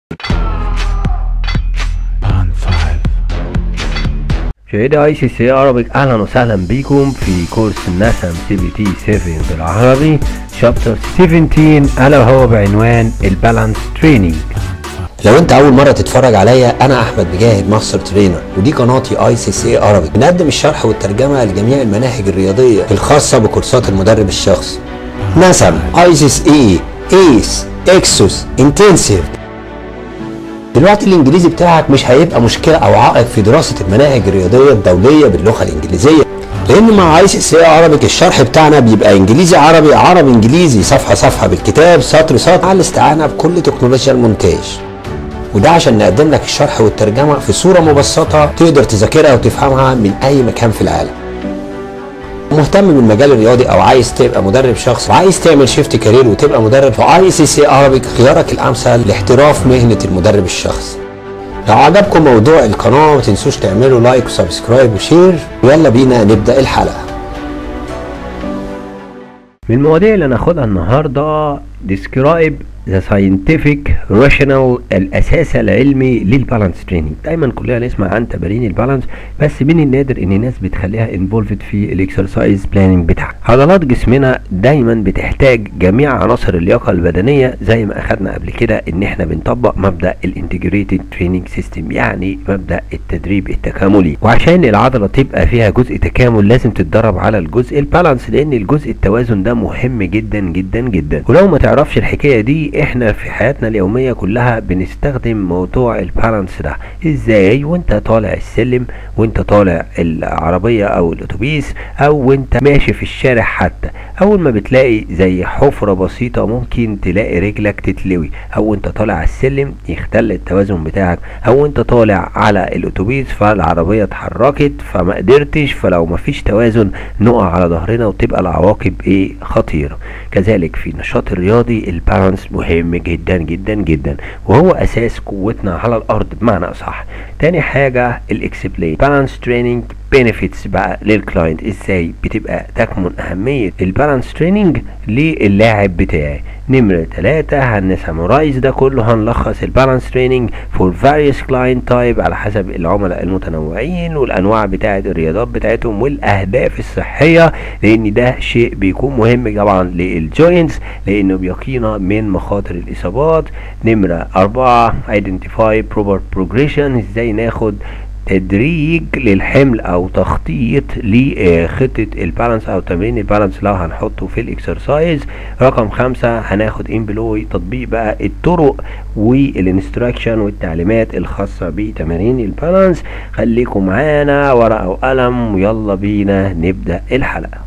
شهيدة اي سي سي عربيك اهلا وسهلا بيكم في كورس نسم سي بي تي 7 بالعربي شابتر 17 الا وهو بعنوان البالانس تريننج لو انت اول مره تتفرج عليا انا احمد مجاهد ماستر ترينر ودي قناتي اي سي سي عربي بنقدم الشرح والترجمه لجميع المناهج الرياضيه الخاصه بكورسات المدرب الشخصي نسم اي سي اس اي ايس اكسوس انتنسيف دلوقتي الانجليزي بتاعك مش هيبقى مشكله او عائق في دراسه المناهج الرياضيه الدوليه باللغه الانجليزيه لان مع اي سي سي عربي الشرح بتاعنا بيبقى انجليزي عربي عربي انجليزي صفحه صفحه بالكتاب سطر سطر مع الاستعانه بكل تكنولوجيا المونتاج وده عشان نقدم لك الشرح والترجمه في صوره مبسطه تقدر تذاكرها وتفهمها من اي مكان في العالم مهتم بالمجال الرياضي او عايز تبقى مدرب شخص وعايز تعمل شيفت كارير وتبقى مدرب في اي سي سي عربي خيارك الامثل لاحتراف مهنه المدرب الشخصي لو عجبكم موضوع القناه ما تنسوش تعملوا لايك وسبسكرايب وشير ويلا بينا نبدا الحلقه من المواضيع اللي هناخدها النهارده describe the scientific rational الاساس العلمي للبالانس تريننج دايما كلنا نسمع عن تمارين البالانس بس من النادر ان الناس بتخليها انفولفد في الاكسرسايز بلاننج بتاعها عضلات جسمنا دايما بتحتاج جميع عناصر اللياقه البدنيه زي ما اخدنا قبل كده ان احنا بنطبق مبدا الانتجريتد تريننج سيستم يعني مبدا التدريب التكاملي وعشان العضله تبقى فيها جزء تكامل لازم تتدرب على الجزء البالانس لان الجزء التوازن ده مهم جدا جدا جدا ولو ما تعرفش الحكايه دي احنا في حياتنا اليوميه كلها بنستخدم موضوع البالانس ده ازاي وانت طالع السلم وانت طالع العربيه او الاتوبيس او وانت ماشي في الشارع حتى اول ما بتلاقي زي حفره بسيطه ممكن تلاقي رجلك تتلوي او انت طالع على السلم يختل التوازن بتاعك او انت طالع على الاتوبيس فالعربيه اتحركت فما قدرتش فلو ما فيش توازن نقع على ظهرنا وتبقى العواقب ايه خطيره كذلك في النشاط الرياضي البالانس مهم جدا جدا جدا وهو اساس قوتنا على الارض بمعنى اصح تاني حاجه الاكسبلين بالانس تريننج بينيفيتس بقى للكلاينت ازاي بتبقى تكمن اهميه البالانس تريننج للاعب بتاعي نمرة تلاتة هنسمرايز ده كله هنلخص البالانس تريننج فور فاريوس كلاينت تايب على حسب العملاء المتنوعين والانواع بتاعة الرياضات بتاعتهم والاهداف الصحية لان ده شيء بيكون مهم طبعا للجوينتس لانه بيقينا من مخاطر الاصابات نمرة اربعة identify proper progression ازاي ناخد تدريج للحمل او تخطيط لخطة البالانس او تمرين البالانس لو هنحطه في الاكسرسايز رقم خمسة هناخد امبلوي تطبيق بقى الطرق والانستراكشن والتعليمات الخاصة بتمارين البالانس خليكم معانا ورقة وقلم ويلا بينا نبدأ الحلقة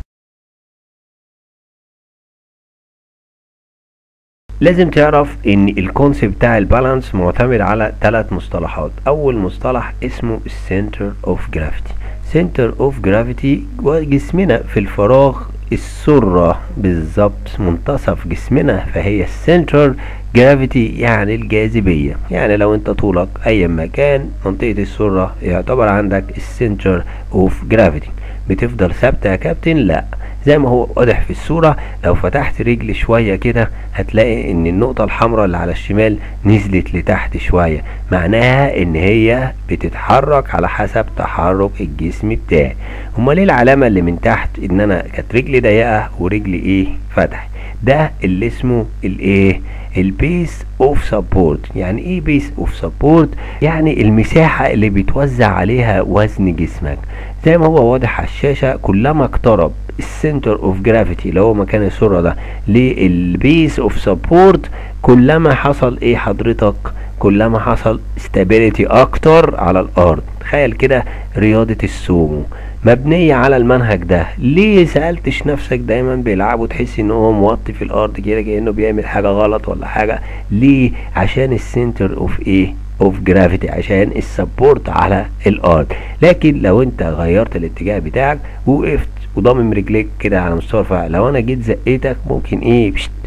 لازم تعرف ان الكونسيبت بتاع البالانس معتمد على ثلاث مصطلحات اول مصطلح اسمه السنتر اوف جرافيتي سنتر اوف جرافيتي جسمنا في الفراغ السرة بالظبط منتصف جسمنا فهي السنتر جرافيتي يعني الجاذبية يعني لو انت طولك اي مكان منطقة السرة يعتبر عندك السنتر اوف جرافيتي بتفضل ثابتة يا كابتن لا زي ما هو واضح في الصورة لو فتحت رجل شوية كده هتلاقي ان النقطة الحمراء اللي على الشمال نزلت لتحت شوية معناها ان هي بتتحرك على حسب تحرك الجسم بتاعي امال ايه العلامة اللي من تحت ان انا كانت رجلي ضيقة ورجلي ايه فتح ده اللي اسمه الايه البيس اوف سبورت يعني ايه بيس اوف سبورت يعني المساحة اللي بيتوزع عليها وزن جسمك زي ما هو واضح على الشاشة كلما اقترب السنتر اوف جرافيتي اللي هو مكان السرعة ده للبيس اوف سبورت كلما حصل ايه حضرتك كلما حصل استابيليتي اكتر على الارض تخيل كده رياضة السومو مبنية على المنهج ده ليه سألتش نفسك دايما بيلعبوا تحس ان هو موطي في الارض كده كأنه بيعمل حاجة غلط ولا حاجة ليه عشان السنتر اوف ايه اوف جرافيتي عشان السبورت على الارض لكن لو انت غيرت الاتجاه بتاعك ووقفت وضامم رجليك كده على مستوى الرفع لو انا جيت زقيتك ممكن ايه بشت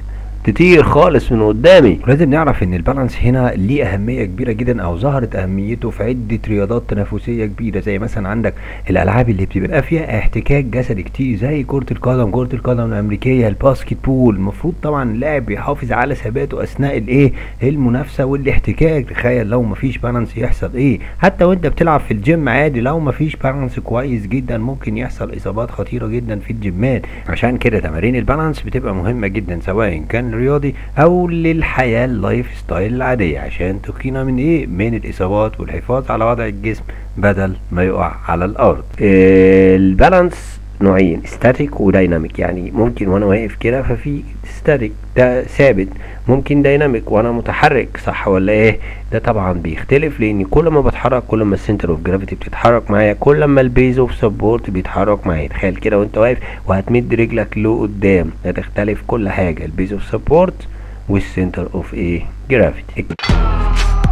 تطير خالص من قدامي ولازم نعرف ان البالانس هنا ليه اهميه كبيره جدا او ظهرت اهميته في عده رياضات تنافسيه كبيره زي مثلا عندك الالعاب اللي بتبقى فيها احتكاك جسدي كتير زي كره القدم كره القدم الامريكيه الباسكت بول المفروض طبعا اللاعب بيحافظ على ثباته اثناء الايه المنافسه والاحتكاك تخيل لو مفيش بالانس يحصل ايه حتى وانت بتلعب في الجيم عادي لو مفيش بالانس كويس جدا ممكن يحصل اصابات خطيره جدا في الجيمات عشان كده تمارين البالانس بتبقى مهمه جدا سواء كان رياضي او للحياه اللايف ستايل العاديه عشان تقينا من ايه من الاصابات والحفاظ على وضع الجسم بدل ما يقع على الارض البالانس نوعين ستاتيك ودايناميك يعني ممكن وانا واقف كده ففي ستاتيك ده ثابت ممكن دايناميك وانا متحرك صح ولا ايه ده طبعا بيختلف لان كل ما بتحرك كل ما السنتر اوف جرافيتي بتتحرك معايا كل ما البيز اوف سبورت بيتحرك معايا تخيل كده وانت واقف وهتمد رجلك لقدام هتختلف كل حاجه البيز اوف سبورت والسنتر اوف ايه جرافيتي